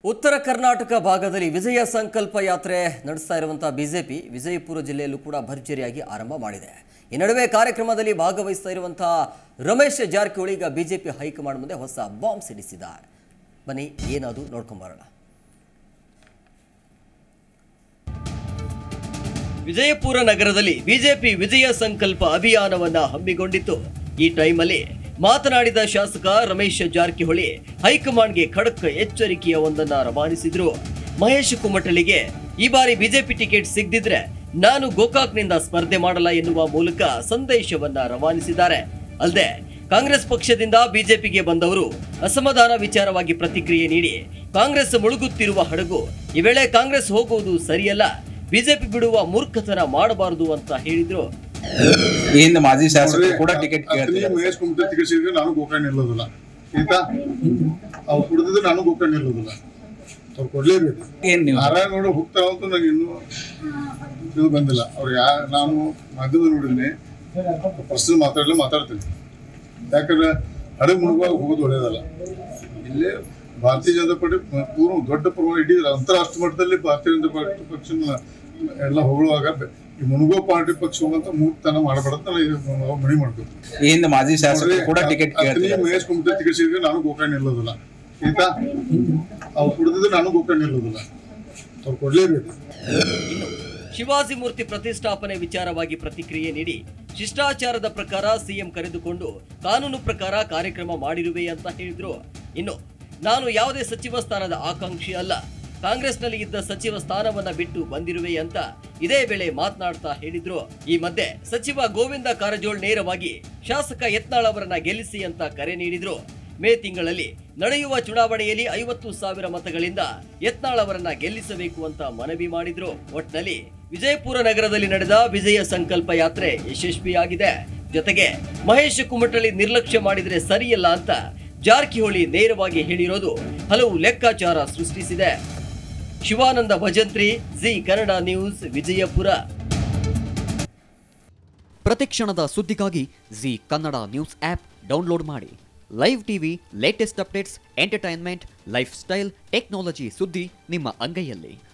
ಉತ್ತರ ಕರ್ನಾಟಕ ಭಾಗದಲ್ಲಿ ವಿಜಯ ಸಂಕಲ್ಪ ಯಾತ್ರೆ ನಡೆಸ್ತಾ ಇರುವಂತಹ ಬಿಜೆಪಿ ವಿಜಯಪುರ ಜಿಲ್ಲೆಯಲ್ಲೂ ಕೂಡ ಭರ್ಜರಿಯಾಗಿ ಆರಂಭ ಮಾಡಿದೆ ಈ ನಡುವೆ ಕಾರ್ಯಕ್ರಮದಲ್ಲಿ ಭಾಗವಹಿಸ್ತಾ ಇರುವಂತಹ ರಮೇಶ್ ಜಾರಕಿಹೊಳಿ ಈಗ ಬಿಜೆಪಿ ಹೈಕಮಾಂಡ್ ಮುಂದೆ ಹೊಸ ಬಾಂಬ್ ಸಿಡಿಸಿದ್ದಾರೆ ಬನ್ನಿ ಏನದು ನೋಡ್ಕೊಂಬರೋಣ ವಿಜಯಪುರ ನಗರದಲ್ಲಿ ಬಿಜೆಪಿ ವಿಜಯ ಸಂಕಲ್ಪ ಅಭಿಯಾನವನ್ನ ಹಮ್ಮಿಕೊಂಡಿತ್ತು ಈ ಟೈಮಲ್ಲಿ ಮಾತನಾಡಿದ ಶಾಸಕ ರಮೇಶ್ ಜಾರಕಿಹೊಳಿ ಹೈಕಮಾಂಡ್ಗೆ ಖಡಕ್ ಎಚ್ಚರಿಕೆಯ ಒಂದನ್ನ ರವಾನಿಸಿದ್ರು ಮಹೇಶ್ ಕುಮಟಳಿಗೆ ಈ ಬಾರಿ ಬಿಜೆಪಿ ಟಿಕೆಟ್ ಸಿಗದಿದ್ರೆ ನಾನು ಗೋಕಾಕ್ನಿಂದ ಸ್ಪರ್ಧೆ ಮಾಡಲ್ಲ ಎನ್ನುವ ಮೂಲಕ ಸಂದೇಶವನ್ನ ರವಾನಿಸಿದ್ದಾರೆ ಅಲ್ಲದೆ ಕಾಂಗ್ರೆಸ್ ಪಕ್ಷದಿಂದ ಬಿಜೆಪಿಗೆ ಬಂದವರು ಅಸಮಾಧಾನ ವಿಚಾರವಾಗಿ ಪ್ರತಿಕ್ರಿಯೆ ನೀಡಿ ಕಾಂಗ್ರೆಸ್ ಮುಳುಗುತ್ತಿರುವ ಹಡಗು ಈ ವೇಳೆ ಕಾಂಗ್ರೆಸ್ ಹೋಗುವುದು ಸರಿಯಲ್ಲ ಬಿಜೆಪಿ ಬಿಡುವ ಮೂರ್ಖತನ ಮಾಡಬಾರದು ಅಂತ ಹೇಳಿದ್ರು ಈ ಹಿಂದೆ ಮಾಜಿ ಶಾಸಕರು ಕೂಡ ಟಿಕೆಟ್ ಅತನಿ ಕೇಳ್ತಿದ್ದಾರೆ ಮಹೇಶ್ ಕುಮಟೆ ಟಿಕೆಟ್ ಸಿಗಿದ್ರೆ ನಾನು ಗೋಕರ್ಣ ನಿಲ್ಲೋದಿಲ್ಲ ಆಯ್ತಾ ಅವ್ರು ಕುಡಿದಿದ್ರೆ ನಾನು ಗೋಕರ್ಣ ನಿಲ್ಲೋದಿಲ್ಲ ಅವ್ರು ಕೊಡ್ಲೇಬೇಕು ಏನ್ ನೀವು ನಾರಾಯಣ ನೋಡು ಹೋಗ್ತಾರ ಅಂತ ನಂಗೆ ಇನ್ನೂ ಇದು ಬಂದಿಲ್ಲ ಅವ್ರು ಯಾ ನಾನು ಮಾಧ್ಯಮದಲ್ಲಿ ನೋಡಿದ್ದೀನಿ ಪರ್ಸನಲ್ ಮಾತಾಡಲೇ ಮಾತಾಡ್ತೀನಿ ಯಾಕಂದ್ರೆ ಹಡಗು ಮುಳುಗುವಾಗ ಹೋಗೋದು ಒಳ್ಳೇದಲ್ಲ ಇಲ್ಲೇ ಭಾರತೀಯ ಜನತಾ ಪಾರ್ಟಿ ಪೂರ್ವ ದೊಡ್ಡ ಪ್ರಮಾಣ ಇಡೀ ಅಂತಾರಾಷ್ಟ್ರೀಯ ಮಟ್ಟದಲ್ಲಿ ಭಾರತೀಯ ಜನತಾ ಪಾರ್ಟಿ ಪಕ್ಷನ ಎಲ್ಲ ಹೊಗಳುವಾಗ ಬೆ- ಈ ಮುಳುಗೋ ಪಾರ್ಟಿ ಪಕ್ಷ ಹೋಗಂತ ಮೂರ್ತನ ಮಾಡಬಾರ್ದು ನಾನು ಮಣಿ ಮಾಡ್ಬೇಕು ಈ ಹಿಂದೆ ಮಾಜಿ ಶಾಸಕರು ಕೂಡ ಟಿಕೆಟ್ ಅತನಿ ಕೇಳ್ತಿದ್ದಾರೆ ಮಹೇಶ್ ಕುಮಟೆ ಟಿಕೆಟ್ ಸಿಗಿದ್ರೆ ನಾನು ಗೋಕರ್ಣ ನಿಲ್ಲೋದಿಲ್ಲ ಆಯ್ತಾ ಅವ್ರು ಕುಡಿದಿದ್ರೆ ನಾನು ಗೋಕರ್ಣ ನಿಲ್ಲೋದಿಲ್ಲ ಅವ್ರು ಕೊಡ್ಲೇಬೇಕು ಇನ್ನು ಶಿವಾಜಿ ಮೂರ್ತಿ ಪ್ರತಿಷ್ಠಾಪನೆ ವಿಚಾರವಾಗಿ ಪ್ರತಿಕ್ರಿಯೆ ನೀಡಿ ಶಿಷ್ಟಾಚಾರದ ಪ್ರಕಾರ ಸಿಎಂ ಕರೆದುಕೊಂಡು ಕಾನೂನು ಪ್ರಕಾರ ಕಾರ್ಯಕ್ರಮ ಮಾಡಿರುವೆ ಅಂತ ಹೇಳಿದ್ರು ಇನ್ನು ನಾನು ಯಾವುದೇ ಸಚಿವ ಸ್ಥಾನದ ಆಕಾಂಕ್ಷಿ ಅಲ್ಲ ಕಾಂಗ್ರೆಸ್ನಲ್ಲಿ ಇದ್ದ ಸಚಿವ ಸ್ಥಾನವನ್ನ ಬಿಟ್ಟು ಬಂದಿರುವೆ ಅಂತ ಇದೇ ವೇಳೆ ಮಾತನಾಡ್ತಾ ಹೇಳಿದ್ರು ಈ ಮಧ್ಯೆ ಸಚಿವ ಗೋವಿಂದ ಕಾರಜೋಳ್ ನೇರವಾಗಿ ಶಾಸಕ ಯತ್ನಾಳ್ ಅವರನ್ನ ಗೆಲ್ಲಿಸಿ ಅಂತ ಕರೆ ನೀಡಿದ್ರು ಮೇ ತಿಂಗಳಲ್ಲಿ ನಡೆಯುವ ಚುನಾವಣೆಯಲ್ಲಿ ಐವತ್ತು ಸಾವಿರ ಮತಗಳಿಂದ ಯತ್ನಾಳ್ ಅವರನ್ನ ಗೆಲ್ಲಿಸಬೇಕು ಅಂತ ಮನವಿ ಮಾಡಿದ್ರು ಒಟ್ನಲ್ಲಿ ವಿಜಯಪುರ ನಗರದಲ್ಲಿ ನಡೆದ ವಿಜಯ ಸಂಕಲ್ಪ ಯಾತ್ರೆ ಯಶಸ್ವಿಯಾಗಿದೆ ಜೊತೆಗೆ ಮಹೇಶ್ ಕುಮಟಳ್ಳಿ ನಿರ್ಲಕ್ಷ್ಯ ಮಾಡಿದ್ರೆ ಸರಿಯಲ್ಲ ಅಂತ ಜಾರಕಿಹೊಳಿ ನೇರವಾಗಿ ಹೇಳಿರೋದು ಹಲವು ಲೆಕ್ಕಾಚಾರ ಸೃಷ್ಟಿಸಿದೆ ಶಿವಾನಂದ ಭಜಂತ್ರಿ ಜಿ ಕನ್ನಡ ನ್ಯೂಸ್ ವಿಜಯಪುರ ಪ್ರತಿಕ್ಷಣದ ಸುದ್ದಿಗಾಗಿ Zee Kannada news app download ಮಾಡಿ live TV latest updates entertainment lifestyle technology ಸುದ್ದಿ ನಿಮ್ಮ ಅಂಗೈಯಲ್ಲಿ